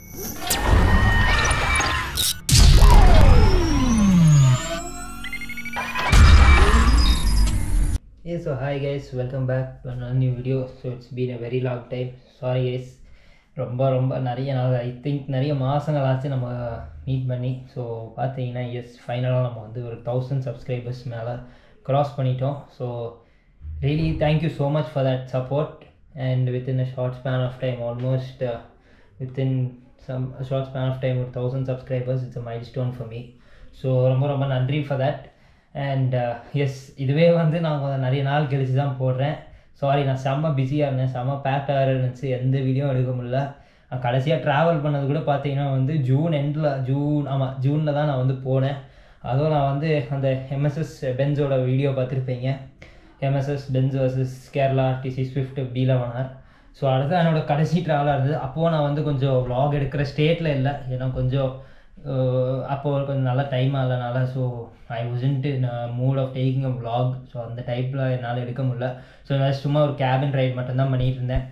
Hey, so hi guys, welcome back to another new video. So it's been a very long time. Sorry guys, ரொம்ப ரொம்ப நிறைய நாள் I think நிறைய மாதங்கள் ஆச்சு நம்ம மீட் பண்ணி ஸோ பார்த்தீங்கன்னா எஸ் ஃபைனலாக நம்ம வந்து ஒரு தௌசண்ட் சப்ஸ்கிரைபர்ஸ் மேலே க்ராஸ் பண்ணிட்டோம் so really thank you so much for that support and within a short span of time almost within some short span of time ஒரு thousand subscribers it's a milestone for me so ரொம்ப ரொம்ப நன்றி for that and S இதுவே வந்து நான் கொஞ்சம் நிறைய நாள் கழிச்சு தான் போடுறேன் சாரி நான் செம்ம பிஸியாக இருந்தேன் செம்ம பேக்காக இருந்துச்சு எந்த வீடியோ எடுக்க முடியல நான் கடைசியாக ட்ராவல் பண்ணது கூட பார்த்தீங்கன்னா வந்து ஜூன் எண்டில் ஜூன் ஆமாம் ஜூனில் தான் நான் வந்து போனேன் அதுவும் நான் வந்து அந்த எம்எஸ்எஸ் பென்ஸோட வீடியோ பார்த்துருப்பீங்க MSS Benz versus Kerala TC Swift பி லெவனார் ஸோ அதுதான் என்னோட கடைசி ட்ராவலாக இருந்தது அப்போது நான் வந்து கொஞ்சம் vlog எடுக்கிற ஸ்டேட்டில் இல்லை ஏன்னா கொஞ்சம் அப்போ கொஞ்சம் நல்ல டைம் ஆகலனால so I wasn't in a mood of taking a vlog so அந்த டைப்பில் என்னால் எடுக்க முடியல ஸோ நான் சும்மா ஒரு கேபின் ரைட் மட்டும்தான் பண்ணிகிட்டு இருந்தேன்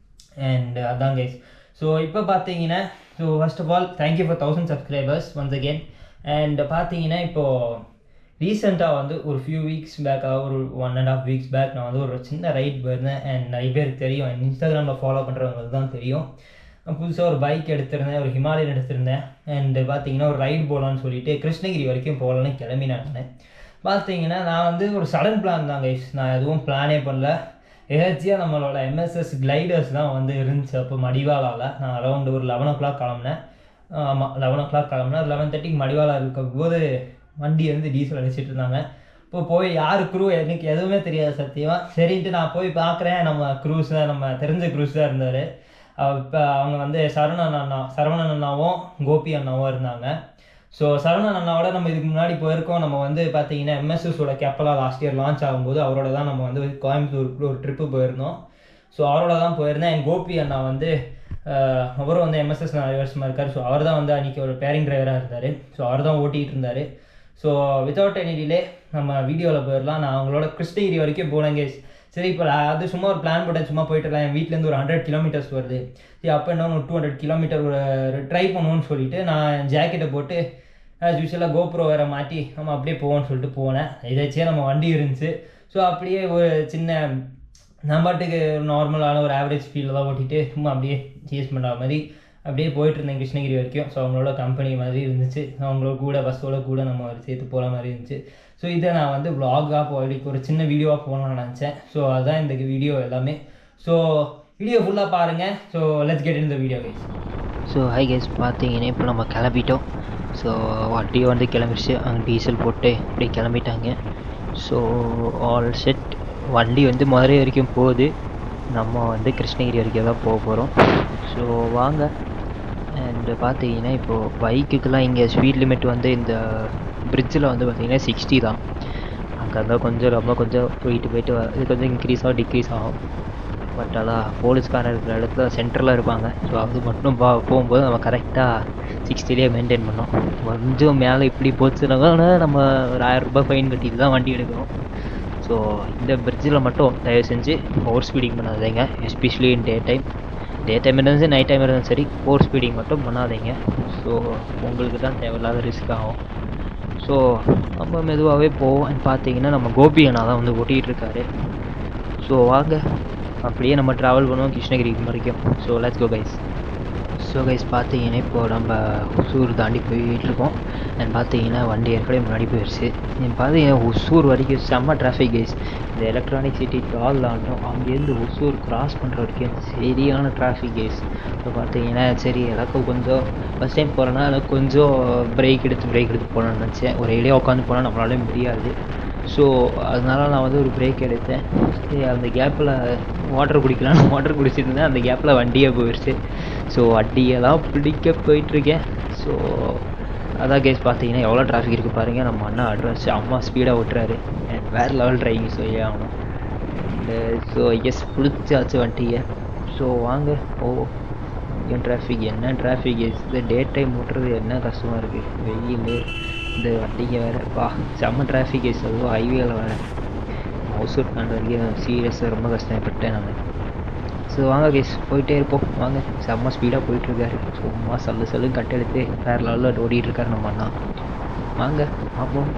அண்ட் அதான் கைஸ் ஸோ இப்போ பார்த்தீங்கன்னா so first of all thank you for thousand subscribers once again and பார்த்தீங்கன்னா இப்போது ரீசெண்டாக வந்து ஒரு ஃபியூ வீக்ஸ் பேக்காக ஒரு one and half weeks back நான் வந்து ஒரு சின்ன ரைட் போயிருந்தேன் அண்ட் நிறைய பேருக்கு தெரியும் இன்ஸ்டாகிராமில் ஃபாலோ பண்ணுறவங்களுக்கு தான் தெரியும் புதுசாக ஒரு பைக் எடுத்திருந்தேன் ஒரு ஹிமாலயன் எடுத்திருந்தேன் அண்டு பார்த்தீங்கன்னா ஒரு ரைடு போகலான்னு சொல்லிட்டு கிருஷ்ணகிரி வரைக்கும் போகலான்னு கிளம்பி நான் பார்த்தீங்கன்னா நான் வந்து ஒரு சடன் பிளான் தான் கைஸ் நான் எதுவும் பிளானே பண்ணல எதாச்சியாக நம்மளோட எம்எஸ்எஸ் கிளைடர்ஸ் தான் வந்து இருந்துச்சு அப்போ மடிவாலாவில் நான் அரௌண்ட் ஒரு லெவன் ஓ கிளாக் கிளம்புனேன் ஆமாம் லெவன் ஓ கிளாக் கிளம்புனேன் லெவன் தேர்ட்டிக்கு மடிவாலா இருக்கும்போது வண்டி வந்து டீசல் அடிச்சிட்டு இருந்தாங்க இப்போ போய் யார் க்ரூ எனக்கு எதுவுமே தெரியாது சத்தியமாக சரின்ட்டு நான் போய் பார்க்குறேன் நம்ம க்ரூஸ் தான் நம்ம தெரிஞ்ச க்ரூஸ் தான் இருந்தார் இப்போ அவங்க வந்து சரவணன் அண்ணா சரவணன் அண்ணாவும் கோபி அண்ணாவும் இருந்தாங்க ஸோ சரவணன் அண்ணாவோட நம்ம இதுக்கு முன்னாடி போயிருக்கோம் நம்ம வந்து பார்த்தீங்கன்னா எம்எஸ்எஸோட கேப்பலாக லாஸ்ட் இயர் லான்ச் ஆகும்போது அவரோட தான் நம்ம வந்து கோயம்புத்தூருக்கு ஒரு ட்ரிப்பு போயிருந்தோம் ஸோ அவரோட தான் போயிருந்தேன் என் கோபி அண்ணா வந்து அஹ், அவரும் வந்து எம்எஸ்எஸ் நிறைய வருஷமாக இருக்கார் ஸோ அவர் தான் வந்து அன்றைக்கி ஒரு பேரிங் டிரைவராக இருந்தார் ஸோ அவர் தான் ஓட்டிகிட்டு இருந்தார் ஸோ வித்தவுட் எனி டிலே நம்ம வீடியோவில் போயிடலாம் நான் அவங்களோட கிருஷ்ணகிரி வரைக்கும் போனேன் கேஸ் சரி இப்போ அது சும்மா ஒரு பிளான் போட்டேன் சும்மா போயிட்டு இருக்கலாம் என் வீட்டிலேருந்து ஒரு ஹண்ட்ரட் கிலோமீட்டர்ஸ் வருது சரி அப்போ என்ன ஒரு டூ ஹண்ட்ரட் கிலோமீட்டர் ஒரு ட்ரை பண்ணுவோன்னு சொல்லிட்டு நான் ஜாக்கெட்டை போட்டு ஆஸ் யூஸ்வலாக கோப்ரோ வேறு மாட்டி நம்ம அப்படியே போவோம்னு சொல்லிட்டு போனேன் இதாச்சியே நம்ம வண்டி இருந்துச்சு ஸோ அப்படியே ஒரு சின்ன நான் பாட்டுக்கு நார்மலான ஒரு ஆவரேஜ் ஃபீலில் தான் ஓட்டிட்டு சும்மா அப்படியே சேஸ் பண்ணுற மாதிரி அப்படியே போயிட்டு இருந்தேன் கிருஷ்ணகிரி வரைக்கும் ஸோ அவங்களோட கம்பெனி மாதிரி இருந்துச்சு அவங்களோட கூட பஸ்ஸோட கூட நம்ம சேர்த்து போகிற மாதிரி இருந்துச்சு ஸோ இதை நான் வந்து vlog-ஆ போய் ஒரு சின்ன வீடியோவாக போகலாம்னு நினச்சேன் ஸோ அதுதான் இந்த வீடியோ எல்லாமே ஸோ வீடியோ ஃபுல்லாக பாருங்கள் so let's get in the video guys so hi guys பார்த்தீங்கன்னா இப்போ நம்ம கிளம்பிட்டோம் ஸோ வண்டியை வந்து கிளம்பிடுச்சு அங்கே டீசல் போட்டு அப்படியே கிளம்பிட்டாங்க ஸோ ஆல் செட் வண்டி வந்து மதுரை வரைக்கும் போகுது நம்ம வந்து கிருஷ்ணகிரி வரைக்கும் தான் போக போகிறோம் ஸோ வாங்க அண்டு பார்த்தீங்கன்னா இப்போது பைக்குக்கெலாம் இங்கே ஸ்பீட் லிமிட் வந்து இந்த பிரிட்ஜில் வந்து பார்த்தீங்கன்னா சிக்ஸ்டி தான் அங்கே இருந்தால் கொஞ்சம் ரொம்ப கொஞ்சம் போயிட்டு போயிட்டு வ- இது கொஞ்சம் இன்க்ரீஸ் ஆகும் டிக்ரீஸ் ஆகும் பட் அதான் போலீஸ்காரர் இருக்கிற இடத்துல சென்டரில் இருப்பாங்க ஸோ அது மட்டும் பா போகும்போது நம்ம கரெக்டாக சிக்ஸ்டிலே மெயின்டைன் பண்ணோம் கொஞ்சம் மேலே இப்படி போச்சுனாக்கா நம்ம ஒரு ஆயிரம் ரூபாய் ஃபைன் கட்டிட்டு தான் வண்டி எடுக்கணும் ஸோ இந்த பிரிட்ஜில் மட்டும் தயவு செஞ்சு ஓவர் ஸ்பீடிங் பண்ணாதீங்க especially in day time day time இருந்தாலும் நைட் டைம் இருந்தாலும் சரி ஓவர் ஸ்பீடிங் மட்டும் பண்ணாதீங்க ஸோ உங்களுக்கு தான் தேவையில்லாத ரிஸ்க் ஆகும் ஸோ நம்ம மெதுவாகவே போவோம் பார்த்தீங்கன்னா நம்ம கோபி அண்ணா தான் வந்து ஓட்டிகிட்டு இருக்காரு ஸோ வாங்க அப்படியே நம்ம ட்ராவல் பண்ணுவோம் கிருஷ்ணகிரி வரைக்கும் so let's go guys so guys பார்த்தீங்கன்னா இப்போ நம்ம ஒசூர் தாண்டி போயிட்டு இருக்கோம் அண்ட் பார்த்தீங்கன்னா வண்டி ஏற்கனவே முன்னாடி போயிடுச்சு நீங்க பார்த்தீங்கன்னா ஒசூர் வரைக்கும் செம்ம டிராஃபிக் கைஸ் இந்த எலக்ட்ரானிக் சிட்டி டால் ஆகட்டும் அங்கேருந்து ஒசூர் கிராஸ் பண்ணுற வரைக்கும் சரியான டிராஃபிக் கைஸ் இப்போ பார்த்தீங்கன்னா சரி எனக்கும் கொஞ்சம் ஃபஸ்ட் டைம் போகிறேன்னா எனக்கு கொஞ்சம் பிரேக் எடுத்து பிரேக் எடுத்து போகலான்னு நினச்சேன் ஒரு ஏரியா உட்காந்து போனால் நம்மளால முடியாது ஸோ அதனால நான் வந்து ஒரு பிரேக் எடுத்தேன் சரி அந்த கேப்பில் வாட்டர் குடிக்கலாம்னு வாட்டர் குடிச்சிட்டு இருந்தேன் அந்த கேப்பில் வண்டியே போயிடுச்சு ஸோ வண்டியெல்லாம் பிடிக்க போயிட்டுருக்கேன் ஸோ அதான் கேஸ் பார்த்தீங்கன்னா எவ்வளோ டிராஃபிக் இருக்குது பாருங்கள் நம்ம அண்ணா அட்ரஸ் அம்மா ஸ்பீடாக ஓட்டுறாரு அண்ட் வேறு லெவல் டிரைவிங் சொல்லி ஆகணும் அண்டு ஸோ எஸ் பிடிச்சாச்சு வண்டியை ஸோ வாங்க ஓ இங்கேயும் டிராஃபிக் என்ன டிராஃபிக் இந்த டே டைம் ஓட்டுறது என்ன கஷ்டமாக இருக்குது வெயில் இந்த வண்டிங்க வேறு பா செம்ம டிராஃபிக் கேஸ் அதுவும் ஹைவேல வேறு ஹவுசூர் தாண்ட வரைக்கும் சீரியஸாக ரொம்ப கஷ்டப்பட்டேன் நான் ஸோ வாங்க கேஸ் போயிட்டே இருப்போம் வாங்க செம்ம ஸ்பீடாக போயிட்டுருக்காரு சும்மா சல்லு சல்லு கட் எடுத்து வேறு லெவலில் ஓடிட்டு இருக்காரு நம்ம அண்ணா வாங்க பார்ப்போம்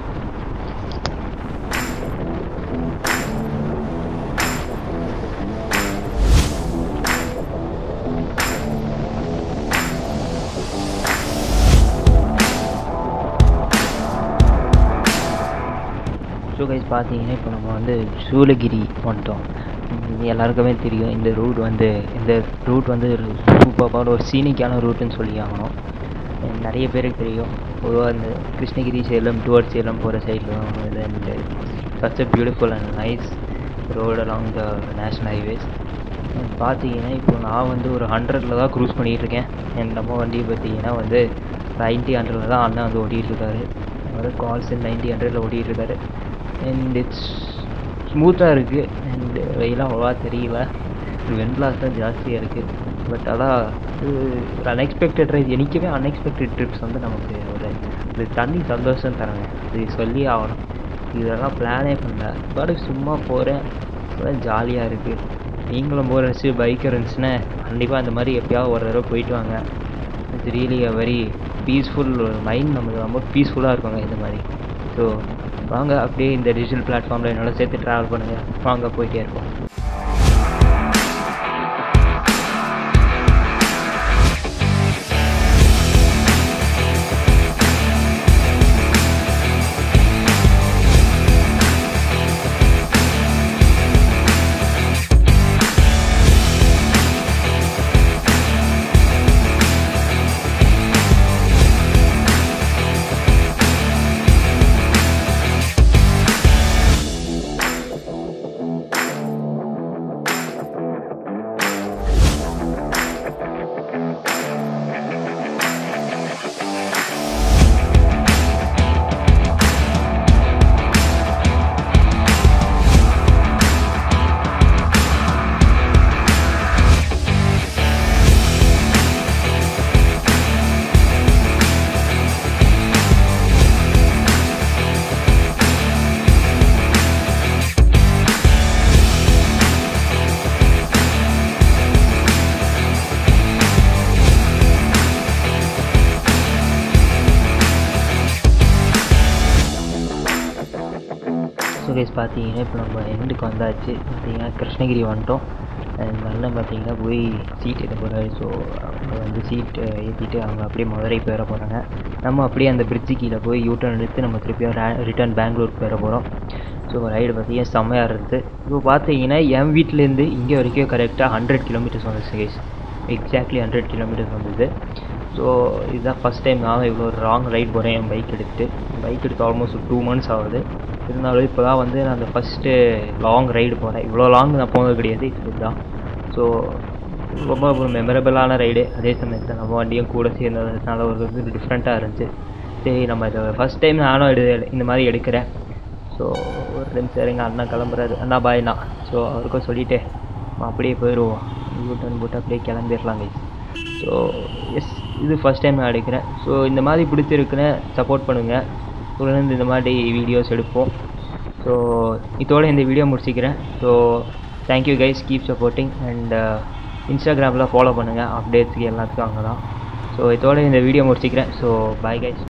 ஸோ கைஸ் பார்த்தீங்கன்னா இப்போ நம்ம வந்து சூளகிரி வந்துட்டோம் இது எல்லாருக்குமே தெரியும் இந்த ரூட் வந்து இந்த ரூட் வந்து சூப்பரான ஒரு சீனிக்கான ரூட்டுன்னு சொல்லி ஆகணும் நிறைய பேருக்கு தெரியும் பொதுவாக இந்த கிருஷ்ணகிரி சேலம் டுவர்ட் சேலம் போகிற சைடில் வந்து such a beautiful and nice road along the national highways பார்த்தீங்கன்னா இப்போ நான் வந்து ஒரு ஹண்ட்ரடில் தான் க்ரூஸ் பண்ணிகிட்டு இருக்கேன் என் நம்ம வண்டியை பார்த்தீங்கன்னா வந்து நைன்ட்டி ஹண்ட்ரடில் தான் அண்ணன் வந்து ஓட்டிகிட்டு இருக்காரு அவர் கால்ஸ் நைன்ட்டி ஹண்ட்ரடில் ஓட்டிகிட்டு இருக்காரு அண்ட் இட்ஸ் ஸ்மூத்தாக இருக்குது அண்ட் வெயிலாம் அவ்வளோவா தெரியல வெண்ட்லாஸ் தான் ஜாஸ்தியாக இருக்குது பட் அதான் இது ஒரு அன்எக்ஸ்பெக்டட் ரைஸ் என்றைக்குமே அன்எக்ஸ்பெக்டட் ட்ரிப்ஸ் வந்து நமக்கு ஒரு இது தண்ணி சந்தோஷம் தராங்க இது சொல்லி ஆகணும் இதெல்லாம் பிளானே பண்ணல பாட்டு சும்மா போகிறேன் ஜாலியாக இருக்குது நீங்களும் போகிற வச்சு பைக் இருந்துச்சுன்னா கண்டிப்பாக அந்த மாதிரி எப்பயாவது ஒரு தடவை போயிட்டு வாங்க it's really a very peaceful mind நமக்கு ரொம்ப பீஸ்ஃபுல்லாக இருக்குங்க இந்த மாதிரி ஸோ வாங்க அப்படியே இந்த டிஜிட்டல் பிளாட்ஃபார்மில் என்னோட சேர்த்து ட்ராவல் பண்ணுங்கள் வாங்க போயிட்டே இருப்போம் ஸோ கைஸ் பார்த்தீங்கன்னா இப்போ நம்ம எண்டுக்கு வந்தாச்சு பார்த்தீங்கன்னா கிருஷ்ணகிரி வந்துட்டோம் அண்ட் அண்ணன் பார்த்தீங்கன்னா போய் சீட் எடுக்க போகிறாரு ஸோ அவங்க வந்து சீட் ஏற்றிட்டு அவங்க அப்படியே மதுரை போயிட போகிறாங்க நம்ம அப்படியே அந்த பிரிட்ஜு கீழே போய் யூட்டர்ன் எடுத்து நம்ம திருப்பியும் ரிட்டர்ன் பெங்களூர் போயிட போகிறோம் ஸோ ரைடு பார்த்தீங்கன்னா செம்மையாக இருந்தது இப்போ பார்த்தீங்கன்னா என் வீட்டிலேருந்து இங்கே வரைக்கும் கரெக்டாக ஹண்ட்ரட் கிலோமீட்டர்ஸ் வந்துச்சு கைஸ் எக்ஸாக்ட்லி ஹண்ட்ரட் கிலோமீட்டர்ஸ் வந்தது ஸோ இதுதான் ஃபஸ்ட் டைம் நான் இவ்வளோ ராங் ரைட் போகிறேன் என் பைக் எடுத்துட்டு பைக் எடுத்து ஆல்மோஸ்ட் டூ மந்த்ஸ் ஆகுது இருந்தாலும் இப்போ தான் வந்து நான் அந்த ஃபஸ்ட்டு லாங் ரைடு போகிறேன் இவ்வளோ லாங் நான் போனது கிடையாது இதுதான் ஸோ ரொம்ப ஒரு மெமரபிளான ரைடு அதே சமயத்தில் நம்ம வண்டியும் கூட சேர்ந்ததுனால ஒரு வந்து டிஃப்ரெண்ட்டாக இருந்துச்சு சரி நம்ம இதை ஃபஸ்ட் டைம் நானும் எடு இந்த மாதிரி எடுக்கிறேன் ஸோ ஒரு நிமிஷம் எங்கள் அண்ணா கிளம்புறாரு அண்ணா பாய்ண்ணா ஸோ அவருக்கும் சொல்லிவிட்டு அப்படியே போயிடுவோம் யூட்டன் போட்டு அப்படியே கிளம்பிடலாம் கைஸ் ஸோ எஸ் இது ஃபஸ்ட் டைம் நான் எடுக்கிறேன் ஸோ இந்த மாதிரி பிடிச்சிருக்குன்னு சப்போர்ட் பண்ணுங்கள் தொடர்ந்து இந்த மாதிரி வீடியோஸ் எடுப்போம் ஸோ இதோட இந்த வீடியோ முடிச்சிக்கிறேன் so thank you guys keep supporting and இன்ஸ்டாகிராமில் ஃபாலோ பண்ணுங்கள் அப்டேட்ஸுக்கு எல்லாத்துக்கும் அங்கே தான் ஸோ இதோட இந்த வீடியோ முடிச்சிக்கிறேன் ஸோ பாய் கைஸ்